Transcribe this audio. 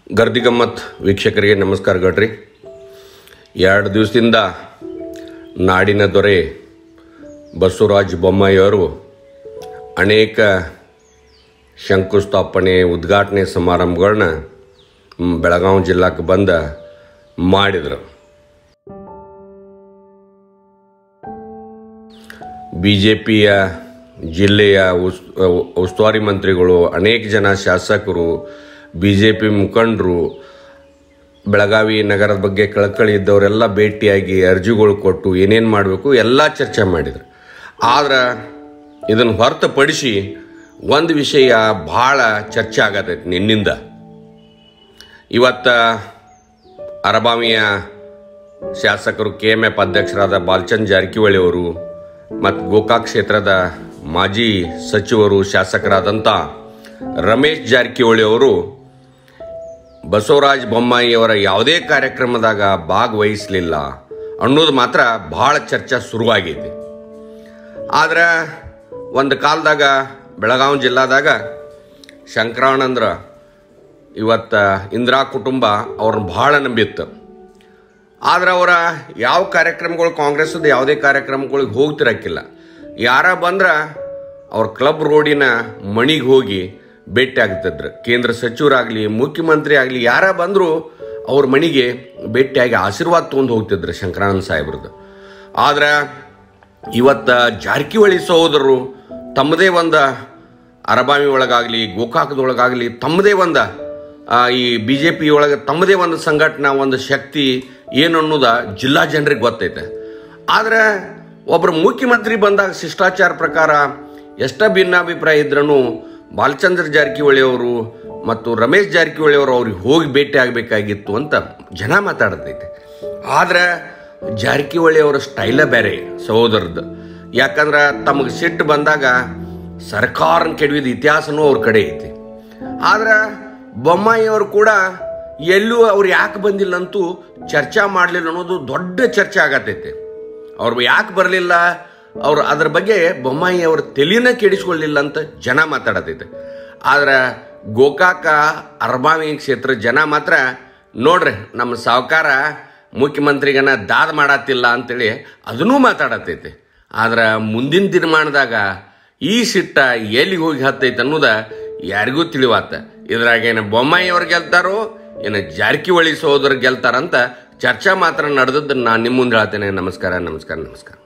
ಗರ್ದಿ ಗಮ್ಮತ್ ವೀಕ್ಷಕರಿಗೆ ನಮಸ್ಕಾರ ಗಡ್ರಿ ಎರಡು ದಿವಸದಿಂದ ನಾಡಿನ ದೊರೆ ಬಸವರಾಜ ಬೊಮ್ಮಾಯಿಯವರು ಅನೇಕ ಶಂಕುಸ್ಥಾಪನೆ ಉದ್ಘಾಟನೆ ಸಮಾರಂಭಗಳನ್ನ ಮ್, ಬೆಳಗಾವಿ ಜಿಲ್ಲಾಕ್ಕೆ ಬಂದ ಮಾಡಿದರು ಬಿ ಜೆ ಪಿಯ ಜಿಲ್ಲೆಯ ಉಸ್ ಉಸ್ತುವಾರಿ ಮಂತ್ರಿಗಳು ಅನೇಕ ಜನ ಶಾಸಕರು ಬಿ ಜೆ ಪಿ ಮುಖಂಡರು ಬೆಳಗಾವಿ ನಗರದ ಬಗ್ಗೆ ಕಳಕಳಿ ಇದ್ದವರೆಲ್ಲ ಭೇಟಿಯಾಗಿ ಅರ್ಜಿಗಳು ಕೊಟ್ಟು ಏನೇನು ಮಾಡಬೇಕು ಎಲ್ಲ ಚರ್ಚೆ ಮಾಡಿದರು ಆದ್ರೆ ಇದನ್ನು ಹೊರತುಪಡಿಸಿ ಒಂದು ವಿಷಯ ಭಾಳ ಚರ್ಚೆ ಆಗತೈತಿ ನಿನ್ನಿಂದ ಇವತ್ತ ಅರಬಾವಿಯ ಶಾಸಕರು ಕೆ ಎಮ್ ಎಫ್ ಅಧ್ಯಕ್ಷರಾದ ಬಾಲ್ಚಂದ್ ಜಾರಕಿಹೊಳಿ ಅವರು ಮತ್ತು ಗೋಕಾಕ್ ಕ್ಷೇತ್ರದ ಮಾಜಿ ಸಚಿವರು ಶಾಸಕರಾದಂಥ ರಮೇಶ್ ಜಾರಕಿಹೊಳಿ ಅವರು ಬಸವರಾಜ ಬೊಮ್ಮಾಯಿಯವರ ಯಾವುದೇ ಕಾರ್ಯಕ್ರಮದಾಗ ಭಾಗವಹಿಸಲಿಲ್ಲ ಅನ್ನೋದು ಮಾತ್ರ ಭಾಳ ಚರ್ಚೆ ಶುರುವಾಗೈತಿ ಆದ್ರೆ ಒಂದು ಕಾಲದಾಗ ಬೆಳಗಾವಿ ಜಿಲ್ಲಾದಾಗ ಶಂಕರಾನಂದ್ರ ಇವತ್ತು ಇಂದಿರಾ ಕುಟುಂಬ ಅವ್ರನ್ನ ಭಾಳ ನಂಬಿತ್ತು ಆದ್ರೆ ಅವರ ಯಾವ ಕಾರ್ಯಕ್ರಮಗಳು ಕಾಂಗ್ರೆಸ್ದು ಯಾವುದೇ ಕಾರ್ಯಕ್ರಮಗಳಿಗೆ ಹೋಗ್ತಿರಕ್ಕಿಲ್ಲ ಯಾರ ಬಂದ್ರೆ ಅವ್ರ ಕ್ಲಬ್ ರೋಡಿನ ಮಣಿಗೆ ಹೋಗಿ ಭೇಟಿ ಆಗ್ತಿದ್ರು ಕೇಂದ್ರ ಸಚಿವರಾಗಲಿ ಮುಖ್ಯಮಂತ್ರಿ ಆಗಲಿ ಯಾರ ಬಂದರೂ ಅವ್ರ ಮನೆಗೆ ಭೇಟಿಯಾಗಿ ಆಶೀರ್ವಾದ ತೊಗೊಂಡು ಹೋಗ್ತಿದ್ರು ಶಂಕರಾನಂದ ಸಾಹೇಬ್ರದ್ದು ಆದ್ರೆ ಇವತ್ತು ಜಾರಕಿಹೊಳಿ ಸಹೋದರರು ತಮ್ಮದೇ ಒಂದು ಅರಬಾವಿ ಒಳಗಾಗಲಿ ಗೋಕಾಕದೊಳಗಾಗಲಿ ತಮ್ಮದೇ ಒಂದು ಆ, ಈ ಬಿ ಜೆ ಪಿ ಒಳಗೆ ತಮ್ಮದೇ ಒಂದು ಸಂಘಟನಾ ಒಂದು ಶಕ್ತಿ ಏನು ಅನ್ನೋದ ಜಿಲ್ಲಾ ಜನರಿಗೆ ಗೊತ್ತೈತೆ ಆದ್ರೆ ಒಬ್ಬರು ಮುಖ್ಯಮಂತ್ರಿ ಬಂದಾಗ ಶಿಷ್ಟಾಚಾರ ಪ್ರಕಾರ ಎಷ್ಟ ಭಿನ್ನಾಭಿಪ್ರಾಯ ಇದ್ರೂ ಬಾಲಚಂದ್ರ ಜಾರಕಿಹೊಳಿ ಅವರು ಮತ್ತು ರಮೇಶ್ ಜಾರಕಿಹೊಳಿ ಅವರು ಅವ್ರಿಗೆ ಹೋಗಿ ಭೇಟಿ ಆಗಬೇಕಾಗಿತ್ತು ಅಂತ ಜನ ಮಾತಾಡ್ತೈತೆ ಆದ್ರೆ ಜಾರಕಿಹೊಳಿ ಅವರ ಸ್ಟೈಲ ಬೇರೆ ಸಹೋದರದ್ದು ಯಾಕಂದ್ರೆ ತಮಗೆ ಸಿಟ್ಟು ಬಂದಾಗ ಸರ್ಕಾರನ ಕೆಡವಿದ ಇತಿಹಾಸನೂ ಅವ್ರ ಕಡೆ ಐತಿ ಆದ್ರೆ ಬೊಮ್ಮಾಯಿ ಅವರು ಕೂಡ ಎಲ್ಲೂ ಅವ್ರು ಯಾಕೆ ಬಂದಿಲ್ಲ ಅಂತೂ ಚರ್ಚೆ ಮಾಡಲಿಲ್ಲ ಅನ್ನೋದು ದೊಡ್ಡ ಚರ್ಚೆ ಆಗತೈತೆ ಅವ್ರು ಯಾಕೆ ಬರಲಿಲ್ಲ ಅವ್ರು ಅದ್ರ ಬಗ್ಗೆ ಬೊಮ್ಮಾಯಿ ಅವ್ರ ತಲೆನ ಕೆಡಿಸ್ಕೊಳ್ಳಿಲ್ಲ ಅಂತ ಜನ ಮಾತಾಡತೈತೆ ಆದ್ರೆ ಗೋಕಾಕ ಅರ್ಬಾವಿ ಕ್ಷೇತ್ರ ಜನ ಮಾತ್ರ ನೋಡ್ರಿ ನಮ್ಮ ಸಾವುಕಾರ ಮುಖ್ಯಮಂತ್ರಿಗನ ದಾದ ಮಾಡತ್ತಿಲ್ಲ ಅಂತೇಳಿ ಅದನ್ನೂ ಮಾತಾಡತೈತೆ ಆದ್ರೆ ಮುಂದಿನ ದಿನಮಾನದಾಗ ಈ ಸಿಟ್ಟ ಎಲ್ಲಿಗೆ ಹೋಗಿ ಹತ್ತೈತೆ ಅನ್ನೋದ ಯಾರಿಗೂ ತಿಳಿವಾತ ಇದ್ರಾಗ ಏನು ಬೊಮ್ಮಾಯಿ ಅವ್ರು ಗೆಲ್ತಾರೋ ಏನು ಜಾರಕಿಹೊಳಿ ಸಹೋದರ ಗೆಲ್ತಾರಂತ ಚರ್ಚೆ ಮಾತ್ರ ನಡೆದದ್ದು ನಾನು ನಿಮ್ಮ ಮುಂದೆ ಹೇಳ್ತೇನೆ ನಮಸ್ಕಾರ ನಮಸ್ಕಾರ ನಮಸ್ಕಾರ